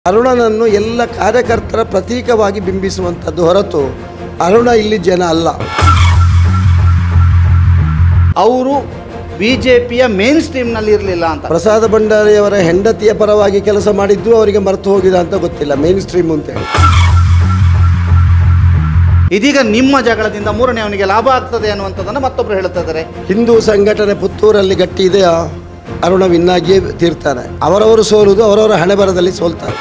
ಅರುಣನನ್ನು ಎಲ್ಲ ಕಾರ್ಯಕರ್ತರ ಪ್ರತೀಕವಾಗಿ ಬಿಂಬಿಸುವಂಥದ್ದು ಹೊರತು ಅರುಣ ಇಲ್ಲಿ ಜನ ಅಲ್ಲ ಅವರು ಬಿ ಜೆ ಪಿಯ ಮೇನ್ ಸ್ಟ್ರೀಮ್ನಲ್ಲಿ ಇರಲಿಲ್ಲ ಅಂತ ಪ್ರಸಾದ ಭಂಡಾರಿಯವರ ಹೆಂಡತಿಯ ಪರವಾಗಿ ಕೆಲಸ ಮಾಡಿದ್ದು ಅವರಿಗೆ ಮರೆತು ಹೋಗಿದೆ ಅಂತ ಗೊತ್ತಿಲ್ಲ ಮೇನ್ ಸ್ಟ್ರೀಮ್ ಅಂತ ಹೇಳಿ ಇದೀಗ ನಿಮ್ಮ ಜಗಳದಿಂದ ಮೂರನೇ ಅವನಿಗೆ ಲಾಭ ಆಗ್ತದೆ ಅನ್ನುವಂಥದ್ದನ್ನು ಮತ್ತೊಬ್ಬರು ಹೇಳ್ತಾ ಇದ್ದಾರೆ ಹಿಂದೂ ಸಂಘಟನೆ ಪುತ್ತೂರಲ್ಲಿ ಗಟ್ಟಿ ಇದೆಯಾ ಅರುಣ ವಿನ್ನಾಗಿಯೇ ತೀರ್ತಾನೆ ಅವರವರು ಸೋಲುವುದು ಅವರವರ ಹಣೆ ಬರದಲ್ಲಿ ಸೋಲ್ತಾರೆ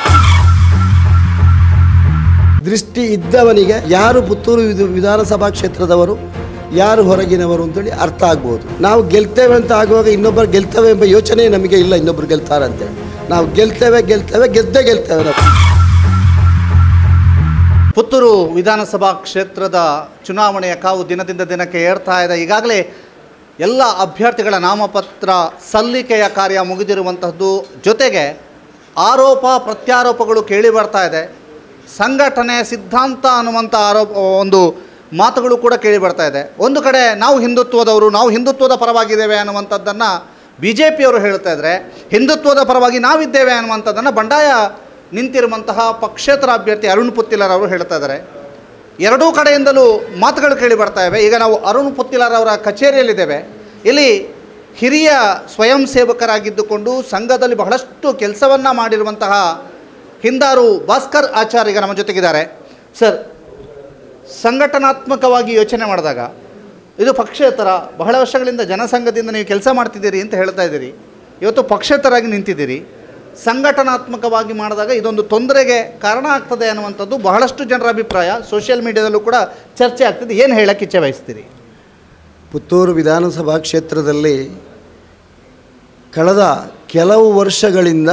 ದೃಷ್ಟಿ ಇದ್ದವನಿಗೆ ಯಾರು ಪುತ್ತೂರು ವಿಧ- ವಿಧಾನಸಭಾ ಕ್ಷೇತ್ರದವರು ಯಾರು ಹೊರಗಿನವರು ಅಂತೇಳಿ ಅರ್ಥ ಆಗ್ಬೋದು ನಾವು ಗೆಲ್ತೇವೆ ಅಂತ ಆಗುವಾಗ ಇನ್ನೊಬ್ಬರು ಗೆಲ್ತೇವೆ ಎಂಬ ಯೋಚನೆ ನಮಗೆ ಇಲ್ಲ ಇನ್ನೊಬ್ಬರು ಗೆಲ್ತಾರಂತೆ ನಾವು ಗೆಲ್ತೇವೆ ಗೆಲ್ತೇವೆ ಗೆದ್ದೇ ಗೆಲ್ತೇವೆ ನಾವು ಪುತ್ತೂರು ವಿಧಾನಸಭಾ ಕ್ಷೇತ್ರದ ಚುನಾವಣೆಯ ಕಾವು ದಿನದಿಂದ ದಿನಕ್ಕೆ ಏರ್ತಾ ಇದೆ ಈಗಾಗಲೇ ಎಲ್ಲ ಅಭ್ಯರ್ಥಿಗಳ ನಾಮಪತ್ರ ಸಲ್ಲಿಕೆಯ ಕಾರ್ಯ ಮುಗಿದಿರುವಂತಹದ್ದು ಜೊತೆಗೆ ಆರೋಪ ಪ್ರತ್ಯಾರೋಪಗಳು ಕೇಳಿ ಬರ್ತಾ ಇದೆ ಸಂಘಟನೆ ಸಿದ್ಧಾಂತ ಅನ್ನುವಂಥ ಆರೋಪ ಒಂದು ಮಾತುಗಳು ಕೂಡ ಕೇಳಿ ಬರ್ತಾ ಇದೆ ಒಂದು ಕಡೆ ನಾವು ಹಿಂದುತ್ವದವರು ನಾವು ಹಿಂದುತ್ವದ ಪರವಾಗಿದ್ದೇವೆ ಅನ್ನುವಂಥದ್ದನ್ನು ಬಿ ಜೆ ಪಿಯವರು ಹೇಳ್ತಾ ಇದ್ದಾರೆ ಹಿಂದುತ್ವದ ಪರವಾಗಿ ನಾವಿದ್ದೇವೆ ಅನ್ನುವಂಥದ್ದನ್ನು ಬಂಡಾಯ ನಿಂತಿರುವಂತಹ ಪಕ್ಷೇತರ ಅಭ್ಯರ್ಥಿ ಅರುಣ್ ಪುತ್ತಿಲರ್ ಅವರು ಹೇಳ್ತಾ ಇದ್ದಾರೆ ಎರಡೂ ಕಡೆಯಿಂದಲೂ ಮಾತುಗಳು ಕೇಳಿ ಬರ್ತಾ ಇವೆ ಈಗ ನಾವು ಅರುಣ್ ಪುತ್ತಿಲರ್ ಅವರ ಕಚೇರಿಯಲ್ಲಿದ್ದೇವೆ ಇಲ್ಲಿ ಹಿರಿಯ ಸ್ವಯಂ ಸೇವಕರಾಗಿದ್ದುಕೊಂಡು ಸಂಘದಲ್ಲಿ ಬಹಳಷ್ಟು ಕೆಲಸವನ್ನು ಮಾಡಿರುವಂತಹ ಹಿಂದಾರು ಭಾಸ್ಕರ್ ಆಚಾರ್ ಈಗ ನಮ್ಮ ಜೊತೆಗಿದ್ದಾರೆ ಸರ್ ಸಂಘಟನಾತ್ಮಕವಾಗಿ ಯೋಚನೆ ಮಾಡಿದಾಗ ಇದು ಪಕ್ಷೇತರ ಬಹಳ ವರ್ಷಗಳಿಂದ ಜನಸಂಘದಿಂದ ನೀವು ಕೆಲಸ ಮಾಡ್ತಿದ್ದೀರಿ ಅಂತ ಹೇಳ್ತಾ ಇದ್ದೀರಿ ಇವತ್ತು ಪಕ್ಷೇತರಾಗಿ ನಿಂತಿದ್ದೀರಿ ಸಂಘಟನಾತ್ಮಕವಾಗಿ ಮಾಡಿದಾಗ ಇದೊಂದು ತೊಂದರೆಗೆ ಕಾರಣ ಆಗ್ತದೆ ಅನ್ನುವಂಥದ್ದು ಬಹಳಷ್ಟು ಜನರ ಅಭಿಪ್ರಾಯ ಸೋಷಿಯಲ್ ಮೀಡಿಯಾದಲ್ಲೂ ಕೂಡ ಚರ್ಚೆ ಆಗ್ತದೆ ಏನು ಹೇಳಕ್ಕೆ ಇಚ್ಛೆ ಬಯಸ್ತೀರಿ ಪುತ್ತೂರು ವಿಧಾನಸಭಾ ಕ್ಷೇತ್ರದಲ್ಲಿ ಕಳೆದ ಕೆಲವು ವರ್ಷಗಳಿಂದ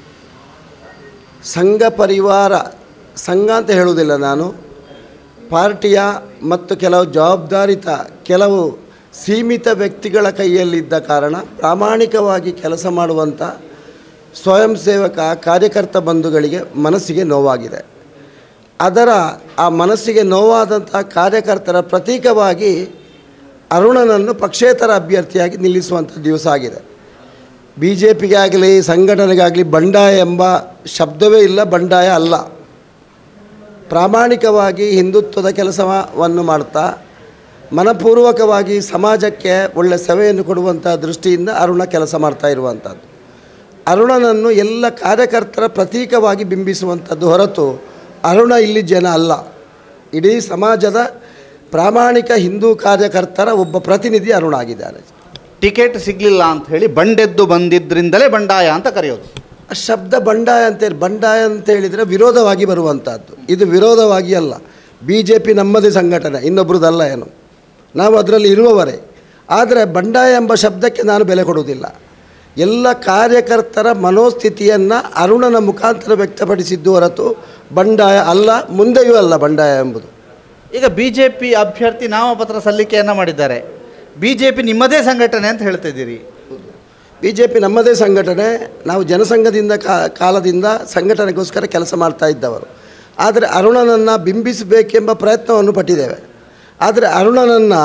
ಸಂಘ ಪರಿವಾರ ಸಂಘ ಅಂತ ಹೇಳುವುದಿಲ್ಲ ನಾನು ಪಾರ್ಟಿಯ ಮತ್ತು ಕೆಲವು ಜವಾಬ್ದಾರಿತ ಕೆಲವು ಸೀಮಿತ ವ್ಯಕ್ತಿಗಳ ಕೈಯಲ್ಲಿದ್ದ ಕಾರಣ ಪ್ರಾಮಾಣಿಕವಾಗಿ ಕೆಲಸ ಮಾಡುವಂಥ ಸ್ವಯಂ ಸೇವಕ ಕಾರ್ಯಕರ್ತ ಬಂಧುಗಳಿಗೆ ಮನಸ್ಸಿಗೆ ನೋವಾಗಿದೆ ಅದರ ಆ ಮನಸ್ಸಿಗೆ ನೋವಾದಂಥ ಕಾರ್ಯಕರ್ತರ ಪ್ರತೀಕವಾಗಿ ಅರುಣನನ್ನು ಪಕ್ಷೇತರ ಅಭ್ಯರ್ಥಿಯಾಗಿ ನಿಲ್ಲಿಸುವಂಥ ದಿವಸ ಆಗಿದೆ ಬಿ ಜೆ ಪಿಗಾಗಲಿ ಸಂಘಟನೆಗಾಗಲಿ ಬಂಡಾಯ ಎಂಬ ಶಬ್ದವೇ ಇಲ್ಲ ಬಂಡಾಯ ಅಲ್ಲ ಪ್ರಾಮಾಣಿಕವಾಗಿ ಹಿಂದುತ್ವದ ಕೆಲಸವನ್ನು ಮಾಡ್ತಾ ಮನಪೂರ್ವಕವಾಗಿ ಸಮಾಜಕ್ಕೆ ಒಳ್ಳೆಯ ಸೇವೆಯನ್ನು ಕೊಡುವಂಥ ದೃಷ್ಟಿಯಿಂದ ಅರುಣ ಕೆಲಸ ಮಾಡ್ತಾ ಇರುವಂಥದ್ದು ಅರುಣನನ್ನು ಎಲ್ಲ ಕಾರ್ಯಕರ್ತರ ಪ್ರತೀಕವಾಗಿ ಬಿಂಬಿಸುವಂಥದ್ದು ಹೊರತು ಅರುಣ ಇಲ್ಲಿ ಜನ ಅಲ್ಲ ಇಡೀ ಸಮಾಜದ ಪ್ರಾಮಾಣಿಕ ಹಿಂದೂ ಕಾರ್ಯಕರ್ತರ ಒಬ್ಬ ಪ್ರತಿನಿಧಿ ಅರುಣ ಆಗಿದ್ದಾನೆ ಟಿಕೆಟ್ ಸಿಗಲಿಲ್ಲ ಅಂತ ಹೇಳಿ ಬಂಡೆದ್ದು ಬಂದಿದ್ದರಿಂದಲೇ ಬಂಡಾಯ ಅಂತ ಕರೆಯೋದು ಆ ಶಬ್ದ ಬಂಡಾಯ ಅಂತೇಳಿ ಬಂಡಾಯ ಅಂತ ಹೇಳಿದರೆ ವಿರೋಧವಾಗಿ ಬರುವಂಥದ್ದು ಇದು ವಿರೋಧವಾಗಿ ಅಲ್ಲ ಬಿ ಜೆ ಪಿ ನಮ್ಮದೇ ಸಂಘಟನೆ ಇನ್ನೊಬ್ರದ್ದಲ್ಲ ಏನು ನಾವು ಅದರಲ್ಲಿ ಇರುವವರೇ ಆದರೆ ಬಂಡಾಯ ಎಂಬ ಶಬ್ದಕ್ಕೆ ನಾನು ಬೆಲೆ ಕೊಡುವುದಿಲ್ಲ ಎಲ್ಲ ಕಾರ್ಯಕರ್ತರ ಮನೋಸ್ಥಿತಿಯನ್ನು ಅರುಣನ ಮುಖಾಂತರ ವ್ಯಕ್ತಪಡಿಸಿದ್ದು ಹೊರತು ಬಂಡಾಯ ಅಲ್ಲ ಮುಂದೆಯೂ ಅಲ್ಲ ಬಂಡಾಯ ಎಂಬುದು ಈಗ ಬಿ ಜೆ ಪಿ ಅಭ್ಯರ್ಥಿ ನಾಮಪತ್ರ ಸಲ್ಲಿಕೆಯನ್ನು ಮಾಡಿದ್ದಾರೆ ಬಿ ಜೆ ಪಿ ನಿಮ್ಮದೇ ಸಂಘಟನೆ ಅಂತ ಹೇಳ್ತಾ ಇದ್ದೀರಿ ಬಿ ಜೆ ಪಿ ನಮ್ಮದೇ ಸಂಘಟನೆ ನಾವು ಜನಸಂಘದಿಂದ ಕಾ- ಕಾಲದಿಂದ ಸಂಘಟನೆಗೋಸ್ಕರ ಕೆಲಸ ಮಾಡ್ತಾ ಇದ್ದವರು ಆದರೆ ಅರುಣನನ್ನು ಬಿಂಬಿಸಬೇಕೆಂಬ ಪ್ರಯತ್ನವನ್ನು ಪಟ್ಟಿದ್ದೇವೆ ಆದರೆ ಅರುಣನನ್ನು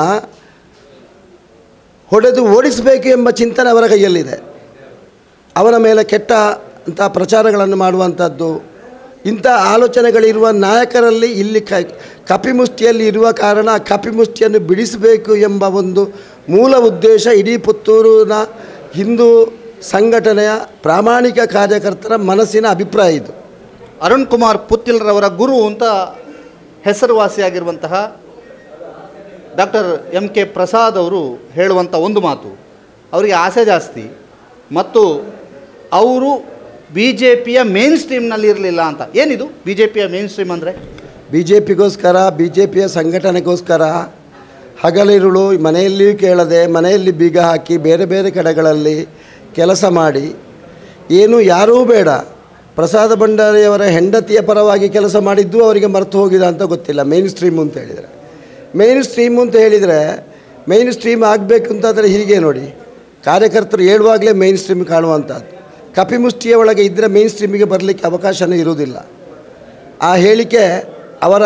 ಹೊಡೆದು ಓಡಿಸಬೇಕು ಎಂಬ ಚಿಂತನೆ ಅವರ ಕೈಯಲ್ಲಿದೆ ಅವನ ಮೇಲೆ ಕೆಟ್ಟ ಅಂಥ ಪ್ರಚಾರಗಳನ್ನು ಮಾಡುವಂಥದ್ದು ಇಂಥ ಆಲೋಚನೆಗಳಿರುವ ನಾಯಕರಲ್ಲಿ ಇಲ್ಲಿ ಕ ಕಪಿಮುಷ್ಟಿಯಲ್ಲಿ ಇರುವ ಕಾರಣ ಆ ಕಪಿಮುಷ್ಟಿಯನ್ನು ಬಿಡಿಸಬೇಕು ಎಂಬ ಒಂದು ಮೂಲ ಉದ್ದೇಶ ಇಡೀ ಪುತ್ತೂರಿನ ಹಿಂದೂ ಸಂಘಟನೆಯ ಪ್ರಾಮಾಣಿಕ ಕಾರ್ಯಕರ್ತರ ಮನಸ್ಸಿನ ಅಭಿಪ್ರಾಯ ಇದು ಅರುಣ್ ಕುಮಾರ್ ಪುತ್ತಿಲ್ರವರ ಗುರು ಅಂತ ಹೆಸರುವಾಸಿಯಾಗಿರುವಂತಹ ಡಾಕ್ಟರ್ ಎಂ ಕೆ ಪ್ರಸಾದ್ ಅವರು ಹೇಳುವಂಥ ಒಂದು ಮಾತು ಅವರಿಗೆ ಆಸೆ ಜಾಸ್ತಿ ಮತ್ತು ಅವರು ಬಿ ಜೆ ಪಿಯ ಮೇನ್ ಸ್ಟ್ರೀಮ್ನಲ್ಲಿ ಇರಲಿಲ್ಲ ಅಂತ ಏನಿದು ಬಿ ಜೆ ಪಿಯ ಮೇನ್ ಸ್ಟ್ರೀಮ್ ಅಂದರೆ ಬಿ ಜೆ ಪಿಗೋಸ್ಕರ ಬಿ ಜೆ ಪಿಯ ಸಂಘಟನೆಗೋಸ್ಕರ ಹಗಲಿರುಳು ಮನೆಯಲ್ಲಿಯೂ ಕೇಳದೆ ಮನೆಯಲ್ಲಿ ಬೀಗ ಹಾಕಿ ಬೇರೆ ಬೇರೆ ಕಡೆಗಳಲ್ಲಿ ಕೆಲಸ ಮಾಡಿ ಏನು ಯಾರೂ ಬೇಡ ಪ್ರಸಾದ ಭಂಡಾರಿಯವರ ಹೆಂಡತಿಯ ಪರವಾಗಿ ಕೆಲಸ ಮಾಡಿದ್ದು ಅವರಿಗೆ ಮರೆತು ಹೋಗಿದೆ ಅಂತ ಗೊತ್ತಿಲ್ಲ ಮೇನ್ ಸ್ಟ್ರೀಮ್ ಅಂತ ಹೇಳಿದರೆ ಮೇನ್ ಸ್ಟ್ರೀಮ್ ಅಂತ ಹೇಳಿದರೆ ಮೇನ್ ಸ್ಟ್ರೀಮ್ ಆಗಬೇಕು ಅಂತಾದರೆ ಹೀಗೆ ನೋಡಿ ಕಾರ್ಯಕರ್ತರು ಹೇಳುವಾಗಲೇ ಮೇನ್ ಸ್ಟ್ರೀಮ್ ಕಾಣುವಂಥದ್ದು ಕಪಿಮುಷ್ಟಿಯ ಒಳಗೆ ಇದ್ದರೆ ಮೇನ್ ಸ್ಟ್ರೀಮಿಗೆ ಬರಲಿಕ್ಕೆ ಅವಕಾಶವೇ ಇರುವುದಿಲ್ಲ ಆ ಹೇಳಿಕೆ ಅವರ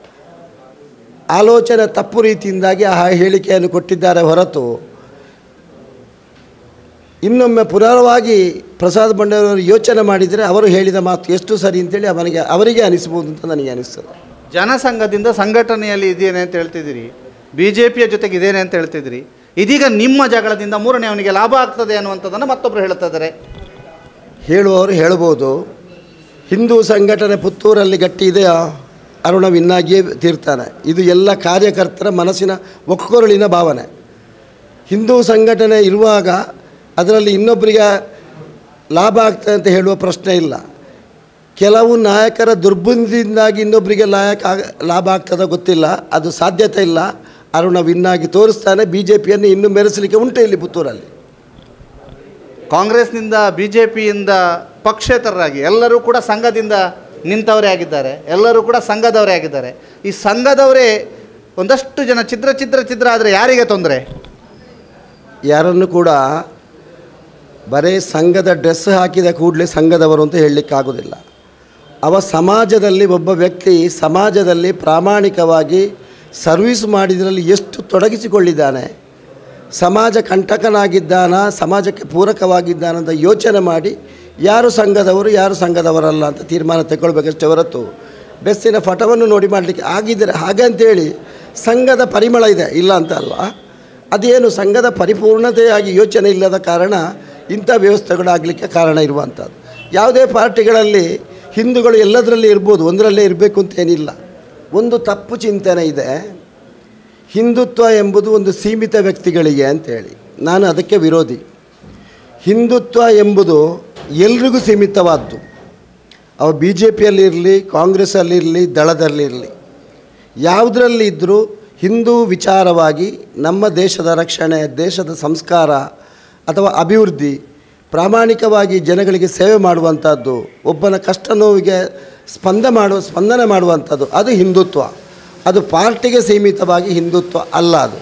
ಆಲೋಚನೆ ತಪ್ಪು ರೀತಿಯಿಂದಾಗಿ ಆ ಹೇಳಿಕೆಯನ್ನು ಕೊಟ್ಟಿದ್ದಾರೆ ಹೊರತು ಇನ್ನೊಮ್ಮೆ ಪುನರವಾಗಿ ಪ್ರಸಾದ್ ಬಂಡೆಯವರು ಯೋಚನೆ ಮಾಡಿದರೆ ಅವರು ಹೇಳಿದ ಮಾತು ಎಷ್ಟು ಸರಿ ಅಂತೇಳಿ ಅವನಿಗೆ ಅವರಿಗೆ ಅನಿಸ್ಬೋದು ಅಂತ ನನಗೆ ಅನಿಸ್ತದೆ ಜನಸಂಘದಿಂದ ಸಂಘಟನೆಯಲ್ಲಿ ಇದೇನೆ ಅಂತ ಹೇಳ್ತಿದ್ದೀರಿ ಬಿ ಜೆ ಪಿಯ ಜೊತೆಗೆ ಇದೇನೆ ಅಂತ ಹೇಳ್ತಿದ್ದೀರಿ ಇದೀಗ ನಿಮ್ಮ ಜಗಳದಿಂದ ಮೂರನೇ ಅವನಿಗೆ ಲಾಭ ಆಗ್ತದೆ ಅನ್ನುವಂಥದ್ದನ್ನು ಮತ್ತೊಬ್ಬರು ಹೇಳ್ತಾ ಇದ್ದಾರೆ ಹೇಳುವವರು ಹೇಳ್ಬೋದು ಹಿಂದೂ ಸಂಘಟನೆ ಪುತ್ತೂರಲ್ಲಿ ಗಟ್ಟಿ ಇದೆಯಾ ಅರುಣ ವಿನ್ನಾಗಿಯೇ ತೀರ್ತಾನೆ ಇದು ಎಲ್ಲ ಕಾರ್ಯಕರ್ತರ ಮನಸ್ಸಿನ ಒಕ್ಕೊರಳಿನ ಭಾವನೆ ಹಿಂದೂ ಸಂಘಟನೆ ಇರುವಾಗ ಅದರಲ್ಲಿ ಇನ್ನೊಬ್ಬರಿಗೆ ಲಾಭ ಆಗ್ತದೆ ಅಂತ ಹೇಳುವ ಪ್ರಶ್ನೆ ಇಲ್ಲ ಕೆಲವು ನಾಯಕರ ದುರ್ಬುದ್ಧಿಯಿಂದಾಗಿ ಇನ್ನೊಬ್ಬರಿಗೆ ಲಾಯಕ ಆಗ ಲಾಭ ಆಗ್ತದೋ ಗೊತ್ತಿಲ್ಲ ಅದು ಸಾಧ್ಯತೆ ಇಲ್ಲ ಅರುಣ ವಿನ್ನಾಗಿ ತೋರಿಸ್ತಾನೆ ಬಿ ಜೆ ಪಿಯನ್ನು ಇನ್ನೂ ಮೆರೆಸಲಿಕ್ಕೆ ಉಂಟು ಇಲ್ಲಿ ಪುತ್ತೂರಲ್ಲಿ ಕಾಂಗ್ರೆಸ್ನಿಂದ ಬಿ ಜೆ ಪಿಯಿಂದ ಪಕ್ಷೇತರರಾಗಿ ಎಲ್ಲರೂ ಕೂಡ ಸಂಘದಿಂದ ನಿಂತವರೇ ಆಗಿದ್ದಾರೆ ಎಲ್ಲರೂ ಕೂಡ ಸಂಘದವರೇ ಆಗಿದ್ದಾರೆ ಈ ಸಂಘದವರೇ ಒಂದಷ್ಟು ಜನ ಚಿತ್ರ ಚಿತ್ರ ಚಿತ್ರ ಆದರೆ ಯಾರಿಗೆ ತೊಂದರೆ ಯಾರನ್ನು ಕೂಡ ಬರೀ ಸಂಘದ ಡ್ರೆಸ್ ಹಾಕಿದ ಕೂಡಲೇ ಸಂಘದವರು ಅಂತ ಹೇಳಲಿಕ್ಕಾಗೋದಿಲ್ಲ ಅವ ಸಮಾಜದಲ್ಲಿ ಒಬ್ಬ ವ್ಯಕ್ತಿ ಸಮಾಜದಲ್ಲಿ ಪ್ರಾಮಾಣಿಕವಾಗಿ ಸರ್ವಿಸ್ ಮಾಡಿದ್ರಲ್ಲಿ ಎಷ್ಟು ತೊಡಗಿಸಿಕೊಂಡಿದ್ದಾನೆ ಸಮಾಜ ಕಂಟಕನಾಗಿದ್ದಾನ ಸಮಾಜಕ್ಕೆ ಪೂರಕವಾಗಿದ್ದಾನಂತ ಯೋಚನೆ ಮಾಡಿ ಯಾರು ಸಂಘದವರು ಯಾರು ಸಂಘದವರಲ್ಲ ಅಂತ ತೀರ್ಮಾನ ತಗೊಳ್ಬೇಕಷ್ಟೇ ಹೊರತು ಡ್ರೆಸ್ಸಿನ ಫಟವನ್ನು ನೋಡಿ ಮಾಡಲಿಕ್ಕೆ ಆಗಿದ್ದರೆ ಹಾಗೆ ಅಂತೇಳಿ ಸಂಘದ ಪರಿಮಳ ಇದೆ ಇಲ್ಲ ಅಂತ ಅಲ್ಲ ಅದೇನು ಸಂಘದ ಪರಿಪೂರ್ಣತೆಯಾಗಿ ಯೋಚನೆ ಇಲ್ಲದ ಕಾರಣ ಇಂಥ ವ್ಯವಸ್ಥೆಗಳಾಗಲಿಕ್ಕೆ ಕಾರಣ ಇರುವಂಥದ್ದು ಯಾವುದೇ ಪಾರ್ಟಿಗಳಲ್ಲಿ ಹಿಂದೂಗಳು ಎಲ್ಲದರಲ್ಲಿ ಇರ್ಬೋದು ಒಂದರಲ್ಲೇ ಇರಬೇಕು ಅಂತ ಏನಿಲ್ಲ ಒಂದು ತಪ್ಪು ಚಿಂತನೆ ಇದೆ ಹಿಂದುತ್ವ ಎಂಬುದು ಒಂದು ಸೀಮಿತ ವ್ಯಕ್ತಿಗಳಿಗೆ ಅಂತೇಳಿ ನಾನು ಅದಕ್ಕೆ ವಿರೋಧಿ ಹಿಂದುತ್ವ ಎಂಬುದು ಎಲ್ರಿಗೂ ಸೀಮಿತವಾದ್ದು ಅವ ಬಿ ಜೆ ಪಿಯಲ್ಲಿರಲಿ ಕಾಂಗ್ರೆಸ್ಸಲ್ಲಿರಲಿ ದಳದಲ್ಲಿರಲಿ ಯಾವುದರಲ್ಲಿ ಇದ್ದರೂ ಹಿಂದೂ ವಿಚಾರವಾಗಿ ನಮ್ಮ ದೇಶದ ರಕ್ಷಣೆ ದೇಶದ ಸಂಸ್ಕಾರ ಅಥವಾ ಅಭಿವೃದ್ಧಿ ಪ್ರಾಮಾಣಿಕವಾಗಿ ಜನಗಳಿಗೆ ಸೇವೆ ಮಾಡುವಂಥದ್ದು ಒಬ್ಬನ ಕಷ್ಟ ನೋವಿಗೆ ಸ್ಪಂದ ಮಾಡುವ ಸ್ಪಂದನೆ ಮಾಡುವಂಥದ್ದು ಅದು ಹಿಂದುತ್ವ ಅದು ಪಾರ್ಟಿಗೆ ಸೀಮಿತವಾಗಿ ಹಿಂದುತ್ವ ಅಲ್ಲ ಅದು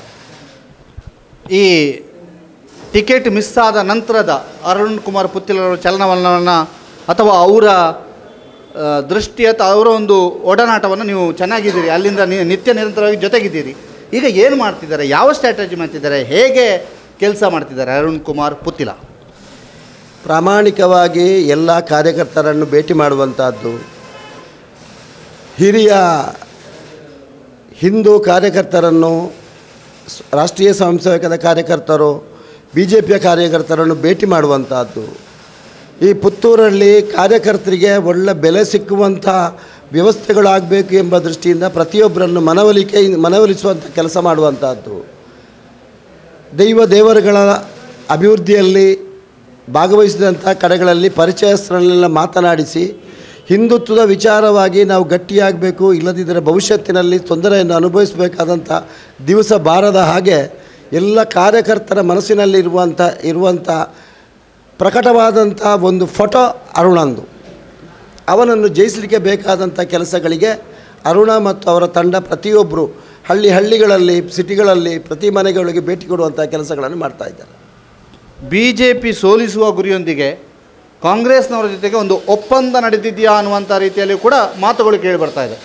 ಈ ಟಿಕೆಟ್ ಮಿಸ್ ಆದ ನಂತರದ ಅರುಣ್ ಕುಮಾರ್ ಪುತ್ತಿಲರ ಚಲನವಲನವನ್ನು ಅಥವಾ ಅವರ ಆ, ದೃಷ್ಟಿ ಅಥವಾ ಅವರ ಒಂದು ಒಡನಾಟವನ್ನು ನೀವು ಚೆನ್ನಾಗಿದ್ದೀರಿ ಅಲ್ಲಿಂದ ನಿ- ನಿತ್ಯ ನಿರಂತರವಾಗಿ ಜೊತೆಗಿದ್ದೀರಿ ಈಗ ಏನು ಮಾಡ್ತಿದ್ದಾರೆ ಯಾವ ಸ್ಟ್ರಾಟಜಿ ಮಾಡ್ತಿದ್ದಾರೆ ಹೇಗೆ ಕೆಲಸ ಮಾಡ್ತಿದ್ದಾರೆ ಅರುಣ್ ಕುಮಾರ್ ಪುತ್ತಿಲ ಪ್ರಾಮಾಣಿಕವಾಗಿ ಎಲ್ಲ ಕಾರ್ಯಕರ್ತರನ್ನು ಭೇಟಿ ಮಾಡುವಂಥದ್ದು ಹಿರಿಯ ಹಿಂದೂ ಕಾರ್ಯಕರ್ತರನ್ನು ಸ್- ರಾಷ್ಟ್ರೀಯ ಸ್ವಯಂ ಸೇವಕದ ಕಾರ್ಯಕರ್ತರು ಬಿ ಜೆ ಪಿಯ ಕಾರ್ಯಕರ್ತರನ್ನು ಭೇಟಿ ಮಾಡುವಂಥದ್ದು ಈ ಪುತ್ತೂರಲ್ಲಿ ಕಾರ್ಯಕರ್ತರಿಗೆ ಒಳ್ಳೆ ಬೆಲೆ ಸಿಕ್ಕುವಂಥ ವ್ಯವಸ್ಥೆಗಳಾಗಬೇಕು ಎಂಬ ದೃಷ್ಟಿಯಿಂದ ಪ್ರತಿಯೊಬ್ಬರನ್ನು ಮನವೊಲಿಕೆ ಮನವೊಲಿಸುವಂಥ ಕೆಲಸ ಮಾಡುವಂಥದ್ದು ದೈವ ದೇವರುಗಳ ಅಭಿವೃದ್ಧಿಯಲ್ಲಿ ಭಾಗವಹಿಸಿದಂಥ ಕಡೆಗಳಲ್ಲಿ ಪರಿಚಯಸ್ಥರನ್ನೆಲ್ಲ ಮಾತನಾಡಿಸಿ ಹಿಂದುತ್ವದ ವಿಚಾರವಾಗಿ ನಾವು ಗಟ್ಟಿಯಾಗಬೇಕು ಇಲ್ಲದಿದ್ದರೆ ಭವಿಷ್ಯತ್ತಿನಲ್ಲಿ ತೊಂದರೆಯನ್ನು ಅನುಭವಿಸಬೇಕಾದಂಥ ದಿವಸ ಬಾರದ ಹಾಗೆ ಎಲ್ಲ ಕಾರ್ಯಕರ್ತರ ಮನಸ್ಸಿನಲ್ಲಿ ಇರುವಂಥ ಇರುವಂಥ ಪ್ರಕಟವಾದಂಥ ಒಂದು ಫೋಟೋ ಅರುಣಂದು ಅವನನ್ನು ಜಯಿಸಲಿಕ್ಕೆ ಬೇಕಾದಂಥ ಕೆಲಸಗಳಿಗೆ ಅರುಣ ಮತ್ತು ಅವರ ತಂಡ ಪ್ರತಿಯೊಬ್ಬರು ಹಳ್ಳಿ ಹಳ್ಳಿಗಳಲ್ಲಿ ಸಿಟಿಗಳಲ್ಲಿ ಪ್ರತಿ ಮನೆಗಳಿಗೆ ಭೇಟಿ ಕೊಡುವಂಥ ಕೆಲಸಗಳನ್ನು ಮಾಡ್ತಾ ಇದ್ದಾರೆ ಬಿ ಜೆ ಪಿ ಸೋಲಿಸುವ ಗುರಿಯೊಂದಿಗೆ ಕಾಂಗ್ರೆಸ್ನವರ ಜೊತೆಗೆ ಒಂದು ಒಪ್ಪಂದ ನಡೆದಿದೆಯಾ ಅನ್ನುವಂಥ ರೀತಿಯಲ್ಲಿ ಕೂಡ ಮಾತುಗಳು ಕೇಳಿ ಬರ್ತಾ ಇದೆ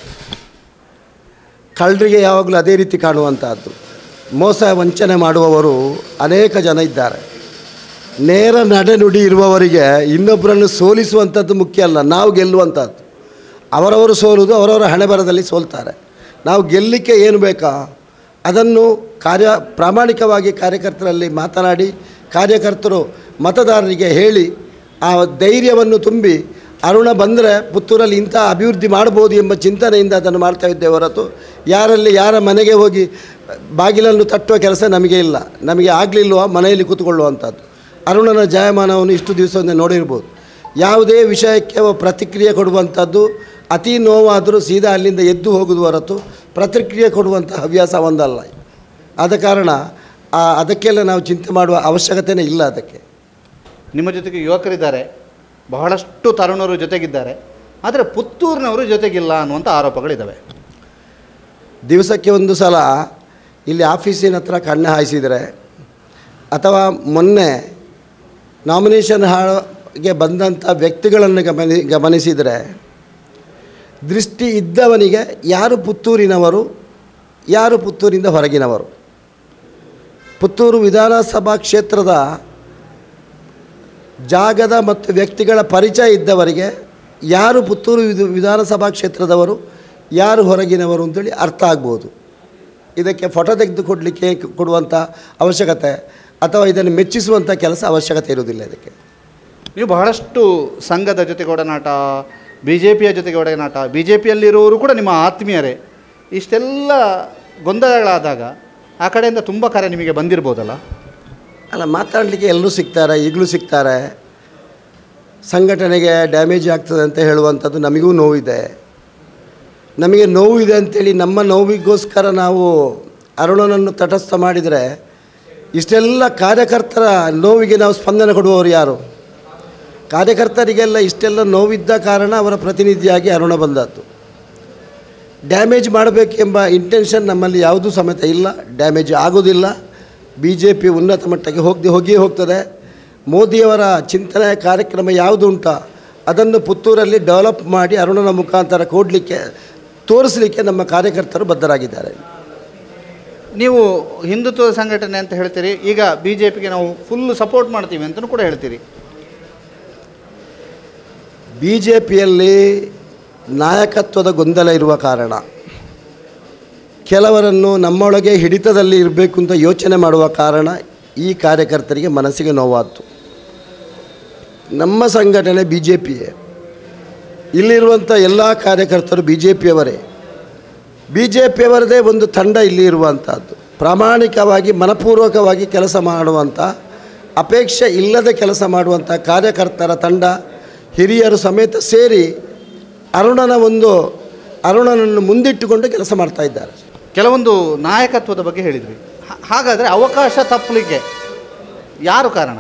ಕಳ್ಳರಿಗೆ ಯಾವಾಗಲೂ ಅದೇ ರೀತಿ ಕಾಣುವಂಥದ್ದು ಮೋಸ ವಂಚನೆ ಮಾಡುವವರು ಅನೇಕ ಜನ ಇದ್ದಾರೆ ನೇರ ನಡೆನುಡಿ ಇರುವವರಿಗೆ ಇನ್ನೊಬ್ಬರನ್ನು ಸೋಲಿಸುವಂಥದ್ದು ಮುಖ್ಯ ಅಲ್ಲ ನಾವು ಗೆಲ್ಲುವಂಥದ್ದು ಅವರವರು ಸೋಲುವುದು ಅವರವರ ಹಣೆಬರದಲ್ಲಿ ಸೋಲ್ತಾರೆ ನಾವು ಗೆಲ್ಲಲಿಕ್ಕೆ ಏನು ಬೇಕಾ ಅದನ್ನು ಕಾರ್ಯ ಪ್ರಾಮಾಣಿಕವಾಗಿ ಕಾರ್ಯಕರ್ತರಲ್ಲಿ ಮಾತನಾಡಿ ಕಾರ್ಯಕರ್ತರು ಮತದಾರರಿಗೆ ಹೇಳಿ ಆ ಧೈರ್ಯವನ್ನು ತುಂಬಿ ಅರುಣ ಬಂದರೆ ಪುತ್ತೂರಲ್ಲಿ ಇಂಥ ಅಭಿವೃದ್ಧಿ ಮಾಡ್ಬೋದು ಎಂಬ ಚಿಂತನೆಯಿಂದ ಅದನ್ನು ಮಾಡ್ತಾ ಇದ್ದೇವೆ ಹೊರತು ಯಾರಲ್ಲಿ ಯಾರ ಮನೆಗೆ ಹೋಗಿ ಬಾಗಿಲನ್ನು ತಟ್ಟುವ ಕೆಲಸ ನಮಗೆ ಇಲ್ಲ ನಮಗೆ ಆಗಲಿಲ್ವ ಮನೆಯಲ್ಲಿ ಕೂತ್ಕೊಳ್ಳುವಂಥದ್ದು ಅರುಣನ ಜಾಯಮಾನವನ್ನು ಇಷ್ಟು ದಿವಸದಿಂದ ನೋಡಿರ್ಬೋದು ಯಾವುದೇ ವಿಷಯಕ್ಕೆ ಅವ ಪ್ರತಿಕ್ರಿಯೆ ಕೊಡುವಂಥದ್ದು ಅತಿ ನೋವಾದರೂ ಸೀದಾ ಅಲ್ಲಿಂದ ಎದ್ದು ಹೋಗುವುದು ಹೊರತು ಪ್ರತಿಕ್ರಿಯೆ ಕೊಡುವಂಥ ಹವ್ಯಾಸ ಒಂದಲ್ಲ ಆದ ಕಾರಣ ಆ ಅದಕ್ಕೆಲ್ಲ ನಾವು ಚಿಂತೆ ಮಾಡುವ ಅವಶ್ಯಕತೆಯೇ ಇಲ್ಲ ಅದಕ್ಕೆ ನಿಮ್ಮ ಜೊತೆಗೆ ಯುವಕರಿದ್ದಾರೆ ಬಹಳಷ್ಟು ತರುಣರು ಜೊತೆಗಿದ್ದಾರೆ ಆದರೆ ಪುತ್ತೂರಿನವರು ಜೊತೆಗಿಲ್ಲ ಅನ್ನುವಂಥ ಆರೋಪಗಳಿದ್ದಾವೆ ದಿವಸಕ್ಕೆ ಒಂದು ಸಲ ಇಲ್ಲಿ ಆಫೀಸಿನ ಹತ್ರ ಕಣ್ಣು ಹಾಯಿಸಿದರೆ ಅಥವಾ ಮೊನ್ನೆ ನಾಮಿನೇಷನ್ ಹಾಗೆ ಬಂದಂಥ ವ್ಯಕ್ತಿಗಳನ್ನು ಗಮನಿ ಗಮನಿಸಿದರೆ ದೃಷ್ಟಿ ಇದ್ದವನಿಗೆ ಯಾರು ಪುತ್ತೂರಿನವರು ಯಾರು ಪುತ್ತೂರಿಂದ ಹೊರಗಿನವರು ಪುತ್ತೂರು ವಿಧಾನಸಭಾ ಕ್ಷೇತ್ರದ ಜಾಗದ ಮತ್ತು ವ್ಯಕ್ತಿಗಳ ಪರಿಚಯ ಇದ್ದವರಿಗೆ ಯಾರು ಪುತ್ತೂರು ವಿಧ ವಿಧಾನಸಭಾ ಕ್ಷೇತ್ರದವರು ಯಾರು ಹೊರಗಿನವರು ಅಂತೇಳಿ ಅರ್ಥ ಆಗ್ಬೋದು ಇದಕ್ಕೆ ಫೋಟೋ ತೆಗೆದು ಕೊಡಲಿಕ್ಕೆ ಕೊಡುವಂಥ ಅವಶ್ಯಕತೆ ಅಥವಾ ಇದನ್ನು ಮೆಚ್ಚಿಸುವಂಥ ಕೆಲಸ ಅವಶ್ಯಕತೆ ಇರುವುದಿಲ್ಲ ಇದಕ್ಕೆ ನೀವು ಬಹಳಷ್ಟು ಸಂಘದ ಜೊತೆಗೆ ಒಡನಾಟ ಬಿ ಜೆ ಪಿಯ ಜೊತೆಗೆ ಒಡನಾಟ ಬಿ ಜೆ ಪಿಯಲ್ಲಿರುವವರು ಕೂಡ ನಿಮ್ಮ ಆತ್ಮೀಯರೇ ಇಷ್ಟೆಲ್ಲ ಗೊಂದಲಗಳಾದಾಗ ಆ ಕಡೆಯಿಂದ ತುಂಬ ಕರೆ ನಿಮಗೆ ಬಂದಿರ್ಬೋದಲ್ಲ ಅಲ್ಲ ಮಾತಾಡಲಿಕ್ಕೆ ಎಲ್ಲರೂ ಸಿಗ್ತಾರೆ ಈಗಲೂ ಸಿಗ್ತಾರೆ ಸಂಘಟನೆಗೆ ಡ್ಯಾಮೇಜ್ ಆಗ್ತದೆ ಅಂತ ಹೇಳುವಂಥದ್ದು ನಮಗೂ ನೋವಿದೆ ನಮಗೆ ನೋವು ಇದೆ ಅಂತೇಳಿ ನಮ್ಮ ನೋವಿಗೋಸ್ಕರ ನಾವು ಅರುಣನನ್ನು ತಟಸ್ಥ ಮಾಡಿದರೆ ಇಷ್ಟೆಲ್ಲ ಕಾರ್ಯಕರ್ತರ ನೋವಿಗೆ ನಾವು ಸ್ಪಂದನೆ ಕೊಡುವವರು ಯಾರು ಕಾರ್ಯಕರ್ತರಿಗೆಲ್ಲ ಇಷ್ಟೆಲ್ಲ ನೋವಿದ್ದ ಕಾರಣ ಅವರ ಪ್ರತಿನಿಧಿಯಾಗಿ ಅರುಣ ಬಂದದ್ದು ಡ್ಯಾಮೇಜ್ ಮಾಡಬೇಕೆಂಬ ಇಂಟೆನ್ಷನ್ ನಮ್ಮಲ್ಲಿ ಯಾವುದೂ ಸಮೇತ ಇಲ್ಲ ಡ್ಯಾಮೇಜ್ ಆಗೋದಿಲ್ಲ ಬಿ ಜೆ ಪಿ ಉನ್ನತ ಮಟ್ಟಕ್ಕೆ ಹೋಗಿ ಹೋಗಿಯೇ ಹೋಗ್ತದೆ ಮೋದಿಯವರ ಚಿಂತನೆ ಕಾರ್ಯಕ್ರಮ ಯಾವುದು ಉಂಟ ಅದನ್ನು ಪುತ್ತೂರಲ್ಲಿ ಡೆವಲಪ್ ಮಾಡಿ ಅರುಣನ ಮುಖಾಂತರ ಕೊಡಲಿಕ್ಕೆ ತೋರಿಸಲಿಕ್ಕೆ ನಮ್ಮ ಕಾರ್ಯಕರ್ತರು ಬದ್ಧರಾಗಿದ್ದಾರೆ ನೀವು ಹಿಂದುತ್ವದ ಸಂಘಟನೆ ಅಂತ ಹೇಳ್ತೀರಿ ಈಗ ಬಿ ಜೆ ಪಿಗೆ ನಾವು ಫುಲ್ ಸಪೋರ್ಟ್ ಮಾಡ್ತೀವಿ ಅಂತಲೂ ಕೂಡ ಹೇಳ್ತೀರಿ ಬಿ ಜೆ ಪಿಯಲ್ಲಿ ನಾಯಕತ್ವದ ಗೊಂದಲ ಇರುವ ಕಾರಣ ಕೆಲವರನ್ನು ನಮ್ಮೊಳಗೆ ಹಿಡಿತದಲ್ಲಿ ಇರಬೇಕು ಅಂತ ಯೋಚನೆ ಮಾಡುವ ಕಾರಣ ಈ ಕಾರ್ಯಕರ್ತರಿಗೆ ಮನಸ್ಸಿಗೆ ನೋವಾಯಿತು ನಮ್ಮ ಸಂಘಟನೆ ಬಿ ಜೆ ಪಿಯೇ ಇಲ್ಲಿರುವಂಥ ಎಲ್ಲ ಕಾರ್ಯಕರ್ತರು ಬಿ ಜೆ ಪಿಯವರೇ ಬಿ ಜೆ ಪಿಯವರದೇ ಒಂದು ತಂಡ ಇಲ್ಲಿ ಇರುವಂಥದ್ದು ಪ್ರಾಮಾಣಿಕವಾಗಿ ಮನಪೂರ್ವಕವಾಗಿ ಕೆಲಸ ಮಾಡುವಂಥ ಅಪೇಕ್ಷೆ ಇಲ್ಲದೆ ಕೆಲಸ ಮಾಡುವಂಥ ಕಾರ್ಯಕರ್ತರ ತಂಡ ಹಿರಿಯರು ಸಮೇತ ಸೇರಿ ಅರುಣನ ಒಂದು ಅರುಣನನ್ನು ಮುಂದಿಟ್ಟುಕೊಂಡು ಕೆಲಸ ಮಾಡ್ತಾ ಇದ್ದಾರೆ ಕೆಲವೊಂದು ನಾಯಕತ್ವದ ಬಗ್ಗೆ ಹೇಳಿದ್ವಿ ಹಾ- ಹಾಗಾದರೆ ಅವಕಾಶ ತಪ್ಪಲಿಕ್ಕೆ ಯಾರು ಕಾರಣ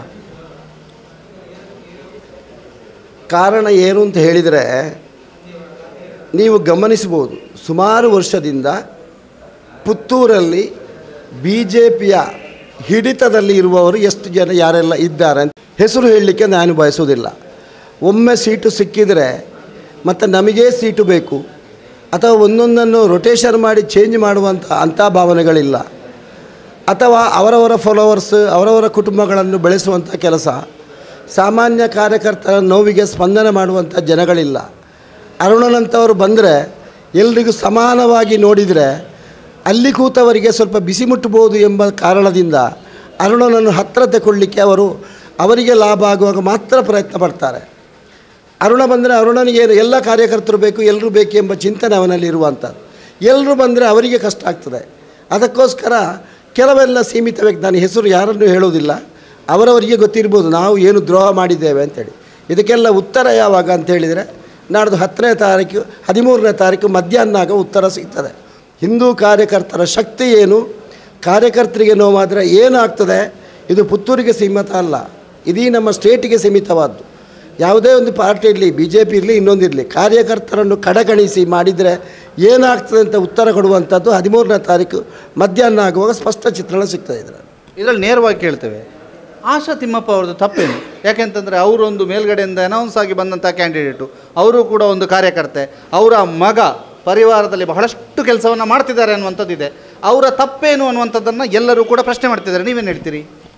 ಕಾರಣ ಏನು ಅಂತ ಹೇಳಿದರೆ ನೀವು ಗಮನಿಸ್ಬೋದು ಸುಮಾರು ವರ್ಷದಿಂದ ಪುತ್ತೂರಲ್ಲಿ ಬಿ ಜೆ ಪಿಯ ಹಿಡಿತದಲ್ಲಿ ಇರುವವರು ಎಷ್ಟು ಜನ ಯಾರೆಲ್ಲ ಇದ್ದಾರೆ ಅಂತ ಹೆಸರು ಹೇಳಲಿಕ್ಕೆ ನಾನು ಬಯಸುವುದಿಲ್ಲ ಒಮ್ಮೆ ಸೀಟು ಸಿಕ್ಕಿದರೆ ಮತ್ತು ನಮಗೇ ಸೀಟು ಬೇಕು ಅಥವಾ ಒಂದೊಂದನ್ನು ರೊಟೇಷನ್ ಮಾಡಿ ಚೇಂಜ್ ಮಾಡುವಂಥ ಅಂಥ ಭಾವನೆಗಳಿಲ್ಲ ಅಥವಾ ಅವರವರ ಫಾಲೋವರ್ಸ್ ಅವರವರ ಕುಟುಂಬಗಳನ್ನು ಬೆಳೆಸುವಂಥ ಕೆಲಸ ಸಾಮಾನ್ಯ ಕಾರ್ಯಕರ್ತರ ನೋವಿಗೆ ಸ್ಪಂದನೆ ಮಾಡುವಂಥ ಜನಗಳಿಲ್ಲ ಅರುಣನಂಥವರು ಬಂದರೆ ಎಲ್ರಿಗೂ ಸಮಾನವಾಗಿ ನೋಡಿದರೆ ಅಲ್ಲಿ ಕೂತವರಿಗೆ ಸ್ವಲ್ಪ ಬಿಸಿ ಮುಟ್ಟಬಹುದು ಎಂಬ ಕಾರಣದಿಂದ ಅರುಣನನ್ನು ಹತ್ತಿರ ತಗೊಳ್ಳಿಕ್ಕೆ ಅವರು ಅವರಿಗೆ ಲಾಭ ಆಗುವಾಗ ಮಾತ್ರ ಪ್ರಯತ್ನ ಪಡ್ತಾರೆ ಅರುಣ ಬಂದರೆ ಅರುಣನಿಗೆ ಏನು ಎಲ್ಲ ಕಾರ್ಯಕರ್ತರು ಬೇಕು ಎಲ್ಲರೂ ಬೇಕು ಎಂಬ ಚಿಂತನೆ ಅವನಲ್ಲಿ ಇರುವಂಥದ್ದು ಎಲ್ಲರೂ ಬಂದರೆ ಅವರಿಗೆ ಕಷ್ಟ ಆಗ್ತದೆ ಅದಕ್ಕೋಸ್ಕರ ಕೆಲವೆಲ್ಲ ಸೀಮಿತ ವ್ಯಕ್ತಿ ನಾನು ಹೆಸರು ಯಾರನ್ನೂ ಹೇಳೋದಿಲ್ಲ ಅವರವರಿಗೆ ಗೊತ್ತಿರ್ಬೋದು ನಾವು ಏನು ದ್ರೋಹ ಮಾಡಿದ್ದೇವೆ ಅಂತೇಳಿ ಇದಕ್ಕೆಲ್ಲ ಉತ್ತರ ಯಾವಾಗ ಅಂತ ಹೇಳಿದರೆ ನಾಡ್ದು ಹತ್ತನೇ ತಾರೀಕು ಹದಿಮೂರನೇ ತಾರೀಕು ಮಧ್ಯಾಹ್ನಾಗ ಉತ್ತರ ಸಿಗ್ತದೆ ಹಿಂದೂ ಕಾರ್ಯಕರ್ತರ ಶಕ್ತಿ ಏನು ಕಾರ್ಯಕರ್ತರಿಗೆ ನೋವಾದರೆ ಏನಾಗ್ತದೆ ಇದು ಪುತ್ತೂರಿಗೆ ಸೀಮಿತ ಅಲ್ಲ ಇದೀ ನಮ್ಮ ಸ್ಟೇಟಿಗೆ ಸೀಮಿತವಾದ್ದು ಯಾವುದೇ ಒಂದು ಪಾರ್ಟಿ ಇರಲಿ ಬಿ ಜೆ ಪಿ ಇರಲಿ ಇನ್ನೊಂದಿರಲಿ ಕಾರ್ಯಕರ್ತರನ್ನು ಕಡೆಗಣಿಸಿ ಮಾಡಿದರೆ ಏನಾಗ್ತದೆ ಅಂತ ಉತ್ತರ ಕೊಡುವಂಥದ್ದು ಹದಿಮೂರನೇ ತಾರೀಕು ಮಧ್ಯಾಹ್ನ ಆಗುವಾಗ ಸ್ಪಷ್ಟ ಚಿತ್ರಣ ಸಿಗ್ತದೆ ಇದರ ಇದರಲ್ಲಿ ನೇರವಾಗಿ ಕೇಳ್ತೇವೆ ಆಶಾ ತಿಮ್ಮಪ್ಪ ಅವ್ರದ್ದು ತಪ್ಪೇನು ಯಾಕೆಂತಂದರೆ ಅವರೊಂದು ಮೇಲ್ಗಡೆಯಿಂದ ಅನೌನ್ಸ್ ಆಗಿ ಬಂದಂಥ ಕ್ಯಾಂಡಿಡೇಟು ಅವರು ಕೂಡ ಒಂದು ಕಾರ್ಯಕರ್ತೆ ಅವರ ಮಗ ಪರಿವಾರದಲ್ಲಿ ಬಹಳಷ್ಟು ಕೆಲಸವನ್ನು ಮಾಡ್ತಿದ್ದಾರೆ ಅನ್ನುವಂಥದ್ದಿದೆ ಅವರ ತಪ್ಪೇನು ಅನ್ನುವಂಥದ್ದನ್ನು ಎಲ್ಲರೂ ಕೂಡ ಪ್ರಶ್ನೆ ಮಾಡ್ತಿದ್ದಾರೆ ನೀವೇನು ಹೇಳ್ತೀರಿ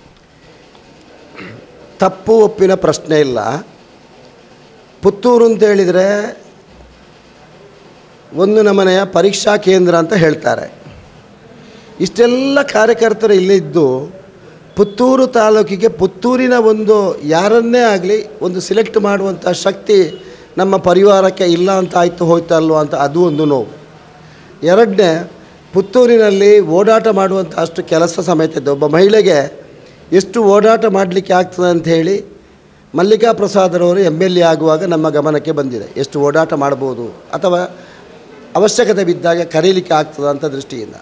ತಪ್ಪು ಒಪ್ಪಿನ ಪ್ರಶ್ನೆ ಇಲ್ಲ ಪುತ್ತೂರು ಅಂತ ಹೇಳಿದರೆ ಒಂದು ನಮನೆಯ ಪರೀಕ್ಷಾ ಕೇಂದ್ರ ಅಂತ ಹೇಳ್ತಾರೆ ಇಷ್ಟೆಲ್ಲ ಕಾರ್ಯಕರ್ತರು ಇಲ್ಲಿದ್ದು ಪುತ್ತೂರು ತಾಲೂಕಿಗೆ ಪುತ್ತೂರಿನ ಒಂದು ಯಾರನ್ನೇ ಆಗಲಿ ಒಂದು ಸಿಲೆಕ್ಟ್ ಮಾಡುವಂಥ ಶಕ್ತಿ ನಮ್ಮ ಪರಿವಾರಕ್ಕೆ ಇಲ್ಲ ಅಂತ ಆಯಿತು ಹೋಯ್ತಲ್ವ ಅಂತ ಅದು ಒಂದು ನೋವು ಎರಡನೇ ಪುತ್ತೂರಿನಲ್ಲಿ ಓಡಾಟ ಮಾಡುವಂಥ ಅಷ್ಟು ಕೆಲಸ ಸಮೇತ ಇದೆ ಒಬ್ಬ ಮಹಿಳೆಗೆ ಎಷ್ಟು ಓಡಾಟ ಮಾಡಲಿಕ್ಕೆ ಆಗ್ತದೆ ಅಂತ ಹೇಳಿ ಮಲ್ಲಿಕಾ ಪ್ರಸಾದರವರು ಎಮ್ ಎಲ್ ಎ ಆಗುವಾಗ ನಮ್ಮ ಗಮನಕ್ಕೆ ಬಂದಿದೆ ಎಷ್ಟು ಓಡಾಟ ಮಾಡ್ಬೋದು ಅಥವಾ ಅವಶ್ಯಕತೆ ಬಿದ್ದಾಗ ಕರೀಲಿಕ್ಕೆ ಆಗ್ತದೆ ಅಂತ ದೃಷ್ಟಿಯಿಂದ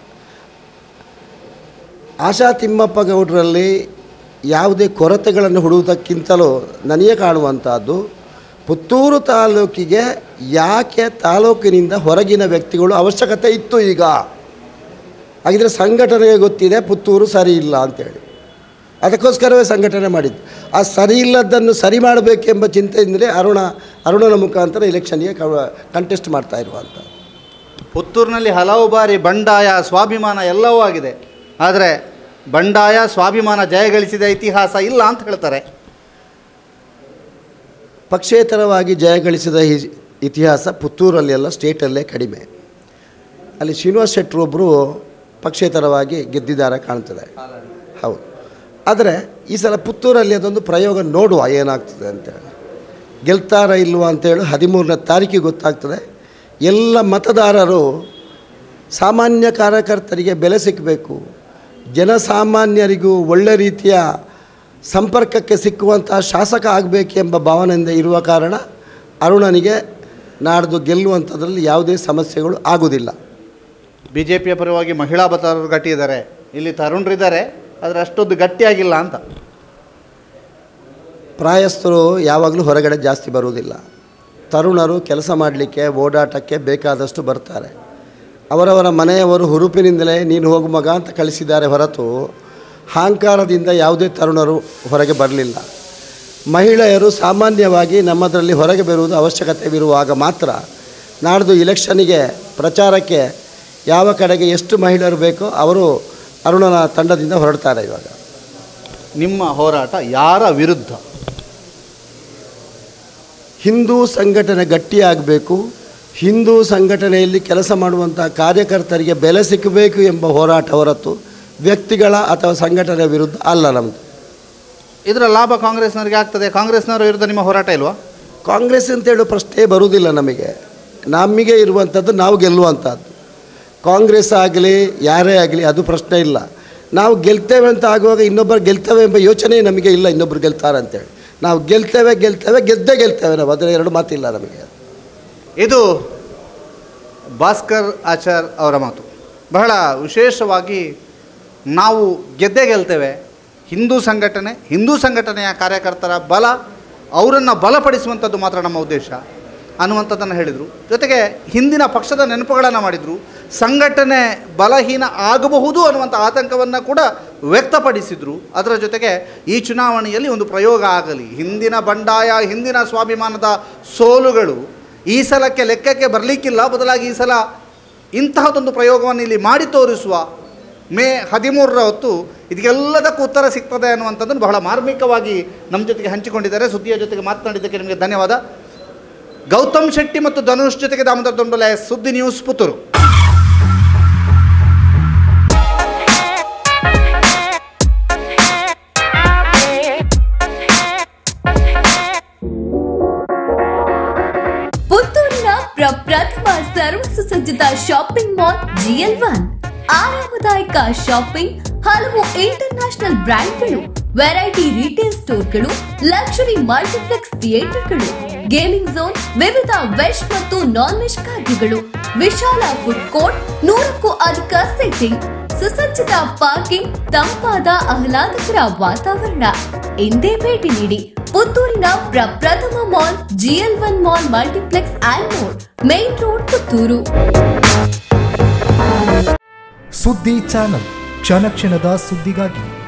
ಆಶಾ ತಿಮ್ಮಪ್ಪ ಗೌಡರಲ್ಲಿ ಯಾವುದೇ ಕೊರತೆಗಳನ್ನು ಹುಡುವುದಕ್ಕಿಂತಲೂ ನನಗೆ ಕಾಣುವಂಥದ್ದು ಪುತ್ತೂರು ತಾಲೂಕಿಗೆ ಯಾಕೆ ತಾಲೂಕಿನಿಂದ ಹೊರಗಿನ ವ್ಯಕ್ತಿಗಳು ಅವಶ್ಯಕತೆ ಇತ್ತು ಈಗ ಹಾಗಿದ್ರೆ ಸಂಘಟನೆಗೆ ಗೊತ್ತಿದೆ ಪುತ್ತೂರು ಸರಿ ಇಲ್ಲ ಅಂತೇಳಿ ಅದಕ್ಕೋಸ್ಕರವೇ ಸಂಘಟನೆ ಮಾಡಿದ್ದು ಆ ಸರಿ ಇಲ್ಲದನ್ನು ಸರಿ ಮಾಡಬೇಕೆಂಬ ಚಿಂತೆಯಿಂದಲೇ ಅರುಣ ಅರುಣನ ಮುಖಾಂತರ ಇಲೆಕ್ಷನ್ಗೆ ಕಂಟೆಸ್ಟ್ ಮಾಡ್ತಾ ಇರುವಂಥ ಪುತ್ತೂರಿನಲ್ಲಿ ಹಲವು ಬಾರಿ ಬಂಡಾಯ ಸ್ವಾಭಿಮಾನ ಎಲ್ಲವೂ ಆಗಿದೆ ಆದರೆ ಬಂಡಾಯ ಸ್ವಾಭಿಮಾನ ಜಯಗಳಿಸಿದ ಇತಿಹಾಸ ಇಲ್ಲ ಅಂತ ಹೇಳ್ತಾರೆ ಪಕ್ಷೇತರವಾಗಿ ಜಯಗಳಿಸಿದ ಹಿ- ಇತಿಹಾಸ ಪುತ್ತೂರಲ್ಲಿ ಎಲ್ಲ ಸ್ಟೇಟಲ್ಲೇ ಕಡಿಮೆ ಅಲ್ಲಿ ಶ್ರೀನಿವಾಸ್ ಶೆಟ್ಟರು ಒಬ್ಬರು ಪಕ್ಷೇತರವಾಗಿ ಗೆದ್ದಿದ್ದಾರೆ ಕಾಣ್ತದೆ ಹೌದು ಆದರೆ ಈ ಸಲ ಪುತ್ತೂರಲ್ಲಿ ಅದೊಂದು ಪ್ರಯೋಗ ನೋಡುವ ಏನಾಗ್ತದೆ ಅಂತೇಳಿ ಗೆಲ್ತಾರ ಇಲ್ವಾ ಅಂತೇಳಿ ಹದಿಮೂರನೇ ತಾರೀಕಿಗೆ ಗೊತ್ತಾಗ್ತದೆ ಎಲ್ಲ ಮತದಾರರು ಸಾಮಾನ್ಯ ಕಾರ್ಯಕರ್ತರಿಗೆ ಬೆಲೆ ಸಿಕ್ಕಬೇಕು ಜನಸಾಮಾನ್ಯರಿಗೂ ಒಳ್ಳೆ ರೀತಿಯ ಸಂಪರ್ಕಕ್ಕೆ ಸಿಕ್ಕುವಂಥ ಶಾಸಕ ಆಗಬೇಕೆಂಬ ಭಾವನೆಯಿಂದ ಇರುವ ಕಾರಣ ಅರುಣನಿಗೆ ನಾಡ್ದು ಗೆಲ್ಲುವಂಥದ್ರಲ್ಲಿ ಯಾವುದೇ ಸಮಸ್ಯೆಗಳು ಆಗುವುದಿಲ್ಲ ಬಿ ಜೆ ಪಿಯ ಪರವಾಗಿ ಮಹಿಳಾ ಮತದಾರರು ಗಟ್ಟಿ ಇದ್ದಾರೆ ಇಲ್ಲಿ ತರುಣರಿದ್ದಾರೆ ಆದರೆ ಅಷ್ಟೊಂದು ಗಟ್ಟಿಯಾಗಿಲ್ಲ ಅಂತ ಪ್ರಾಯಸ್ಥರು ಯಾವಾಗಲೂ ಹೊರಗಡೆ ಜಾಸ್ತಿ ಬರುವುದಿಲ್ಲ ತರುಣರು ಕೆಲಸ ಮಾಡಲಿಕ್ಕೆ ಓಡಾಟಕ್ಕೆ ಬೇಕಾದಷ್ಟು ಬರ್ತಾರೆ ಅವರವರ ಮನೆಯವರು ಹುರುಪಿನಿಂದಲೇ ನೀನು ಹೋಗು ಮಗ ಅಂತ ಕಳಿಸಿದ್ದಾರೆ ಹೊರತು ಅಹಂಕಾರದಿಂದ ಯಾವುದೇ ತರುಣರು ಹೊರಗೆ ಬರಲಿಲ್ಲ ಮಹಿಳೆಯರು ಸಾಮಾನ್ಯವಾಗಿ ನಮ್ಮದರಲ್ಲಿ ಹೊರಗೆ ಬರುವುದು ಅವಶ್ಯಕತೆವಿರುವಾಗ ಮಾತ್ರ ನಾಡ್ದು ಇಲೆಕ್ಷನ್ನಿಗೆ ಪ್ರಚಾರಕ್ಕೆ ಯಾವ ಕಡೆಗೆ ಎಷ್ಟು ಮಹಿಳೆಯರು ಬೇಕೋ ಅವರು ಅರುಣನ ತಂಡದಿಂದ ಹೊರಡ್ತಾರೆ ಇವಾಗ ನಿಮ್ಮ ಹೋರಾಟ ಯಾರ ವಿರುದ್ಧ ಹಿಂದೂ ಸಂಘಟನೆ ಗಟ್ಟಿಯಾಗಬೇಕು ಹಿಂದೂ ಸಂಘಟನೆಯಲ್ಲಿ ಕೆಲಸ ಮಾಡುವಂಥ ಕಾರ್ಯಕರ್ತರಿಗೆ ಬೆಲೆ ಸಿಕ್ಕಬೇಕು ಎಂಬ ಹೋರಾಟ ಹೊರತು ವ್ಯಕ್ತಿಗಳ ಅಥವಾ ಸಂಘಟನೆಯ ವಿರುದ್ಧ ಅಲ್ಲ ನಮ್ಮದು ಇದರ ಲಾಭ ಕಾಂಗ್ರೆಸ್ನವರಿಗೆ ಆಗ್ತದೆ ಕಾಂಗ್ರೆಸ್ನವರ ವಿರುದ್ಧ ನಿಮ್ಮ ಹೋರಾಟ ಇಲ್ವಾ ಕಾಂಗ್ರೆಸ್ ಅಂತ ಹೇಳೋ ಪ್ರಶ್ನೆ ಬರುವುದಿಲ್ಲ ನಮಗೆ ನಮಗೆ ಇರುವಂಥದ್ದು ನಾವು ಗೆಲ್ಲುವಂಥದ್ದು ಕಾಂಗ್ರೆಸ್ ಆಗಲಿ ಯಾರೇ ಆಗಲಿ ಅದು ಪ್ರಶ್ನೆ ಇಲ್ಲ ನಾವು ಗೆಲ್ತೇವೆ ಅಂತ ಆಗುವಾಗ ಇನ್ನೊಬ್ಬರು ಗೆಲ್ತೇವೆ ಎಂಬ ಯೋಚನೆ ನಮಗೆ ಇಲ್ಲ ಇನ್ನೊಬ್ಬರು ಗೆಲ್ತಾರೆ ಅಂತೇಳಿ ನಾವು ಗೆಲ್ತೇವೆ ಗೆಲ್ತೇವೆ ಗೆದ್ದೇ ಗೆಲ್ತೇವೆ ನಾವು ಅದರ ಎರಡು ಮಾತಿಲ್ಲ ನಮಗೆ ಇದು ಭಾಸ್ಕರ್ ಆಚಾರ್ ಅವರ ಮಾತು ಬಹಳ ವಿಶೇಷವಾಗಿ ನಾವು ಗೆದ್ದೇ ಗೆಲ್ತೇವೆ ಹಿಂದೂ ಸಂಘಟನೆ ಹಿಂದೂ ಸಂಘಟನೆಯ ಕಾರ್ಯಕರ್ತರ ಬಲ ಅವರನ್ನು ಬಲಪಡಿಸುವಂಥದ್ದು ಮಾತ್ರ ನಮ್ಮ ಉದ್ದೇಶ ಅನ್ನುವಂಥದ್ದನ್ನು ಹೇಳಿದರು ಜೊತೆಗೆ ಹಿಂದಿನ ಪಕ್ಷದ ನೆನಪುಗಳನ್ನು ಮಾಡಿದರು ಸಂಘಟನೆ ಬಲಹೀನ ಆಗಬಹುದು ಅನ್ನುವಂಥ ಆತಂಕವನ್ನು ಕೂಡ ವ್ಯಕ್ತಪಡಿಸಿದರು ಅದರ ಜೊತೆಗೆ ಈ ಚುನಾವಣೆಯಲ್ಲಿ ಒಂದು ಪ್ರಯೋಗ ಆಗಲಿ ಹಿಂದಿನ ಬಂಡಾಯ ಹಿಂದಿನ ಸ್ವಾಭಿಮಾನದ ಸೋಲುಗಳು ಈ ಸಲಕ್ಕೆ ಲೆಕ್ಕಕ್ಕೆ ಬರಲಿಕ್ಕಿಲ್ಲ ಬದಲಾಗಿ ಈ ಸಲ ಇಂತಹದೊಂದು ಪ್ರಯೋಗವನ್ನು ಇಲ್ಲಿ ಮಾಡಿ ತೋರಿಸುವ ಮೇ ಹದಿಮೂರರ ಹೊತ್ತು ಇದಕ್ಕೆಲ್ಲದಕ್ಕೂ ಉತ್ತರ ಸಿಗ್ತದೆ ಅನ್ನುವಂಥದ್ದನ್ನು ಬಹಳ ಮಾರ್ಮಿಕವಾಗಿ ನಮ್ಮ ಜೊತೆಗೆ ಹಂಚಿಕೊಂಡಿದ್ದಾರೆ ಸುದ್ದಿಯ ಜೊತೆಗೆ ಮಾತನಾಡಿದ್ದಕ್ಕೆ ನಿಮಗೆ ಧನ್ಯವಾದ ಗೌತಮ್ ಶೆಟ್ಟಿ ಮತ್ತು ಧನುಷ್ ಜೊತೆಗೆ ದಾಮೋದರ ದೊಂಡಲೆ ಸುದ್ದಿ ನ್ಯೂಸ್ ಪುತ್ತೂರು ಪುತ್ತೂರಿನ ಪ್ರಪ್ರಥಮ ಸರ್ವ ಸುಸಜ್ಜಿತ ಶಾಪಿಂಗ್ ಮಾಲ್ ಜಿಎಲ್ ಒನ್ ಆರಾಮದಾಯಕ ಶಾಪಿಂಗ್ ಹಲವು ಇಂಟರ್ ನ್ಯಾಷನಲ್ ಬ್ರ್ಯಾಂಡ್ಗಳು ವೆರೈಟಿ ರಿಟೇಲ್ ಸ್ಟೋರ್ಗಳು ಲಕ್ಸುರಿ ಮಲ್ಟಿಪ್ಲೆಕ್ಸ್ ಥಿಯೇಟರ್ಗಳು ಗೇಮಿಂಗ್ ಝೋನ್ ವಿವಿಧ ವೆಜ್ ಮತ್ತು ನಾನ್ ವೆಜ್ ಖಾದ್ಯಗಳು ವಿಶಾಲ ಫುಡ್ ಕೋರ್ಟ್ ನೂರಕ್ಕೂ ಅಧಿಕ ಸೆಟ್ಟಿಂಗ್ ಸುಸಜ್ಜಿತ ಪಾರ್ಕಿಂಗ್ ತಂಪಾದ ಆಹ್ಲಾದಕರ ವಾತಾವರಣ ಇಂದೇ ಭೇಟಿ ನೀಡಿ ಪುತ್ತೂರಿನ ಪ್ರಪ್ರಥಮ mall GL one mall multiplex and more main road Puttur ಸುದ್ದಿ ಚಾನಲ್ ಕ್ಷಣ ಕ್ಷಣದ ಸುದ್ದಿಗಾಗಿ